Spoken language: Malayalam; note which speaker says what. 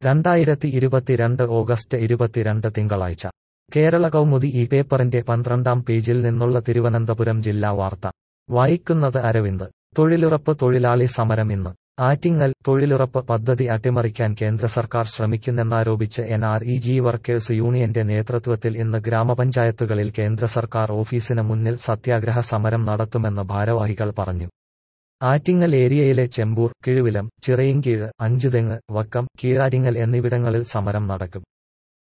Speaker 1: രണ്ടായിരത്തി ഇരുപത്തിരണ്ട് ഓഗസ്റ്റ് ഇരുപത്തിരണ്ട് തിങ്കളാഴ്ച കേരള കൗമുദി ഈ പേപ്പറിന്റെ പന്ത്രണ്ടാം പേജിൽ നിന്നുള്ള തിരുവനന്തപുരം ജില്ലാ വാർത്ത വായിക്കുന്നത് അരവിന്ദ് തൊഴിലുറപ്പ് തൊഴിലാളി സമരം ഇന്ന് ആറ്റിങ്ങൽ തൊഴിലുറപ്പ് പദ്ധതി അട്ടിമറിക്കാൻ കേന്ദ്ര സർക്കാർ ശ്രമിക്കുന്നെന്നാരോപിച്ച് N R E G workers യൂണിയന്റെ നേതൃത്വത്തിൽ ഇന്ന് ഗ്രാമപഞ്ചായത്തുകളിൽ കേന്ദ്ര സർക്കാർ ഓഫീസിന് മുന്നിൽ സത്യാഗ്രഹ സമരം നടത്തുമെന്ന് ഭാരവാഹികൾ പറഞ്ഞു ആറ്റിങ്ങൽ ഏരിയയിലെ ചെമ്പൂർ കിഴുവിലം ചിറയിൻകീഴ് അഞ്ചുതെങ്ങ് വക്കം കീഴാറ്റിങ്ങൽ എന്നിവിടങ്ങളിൽ സമരം നടക്കും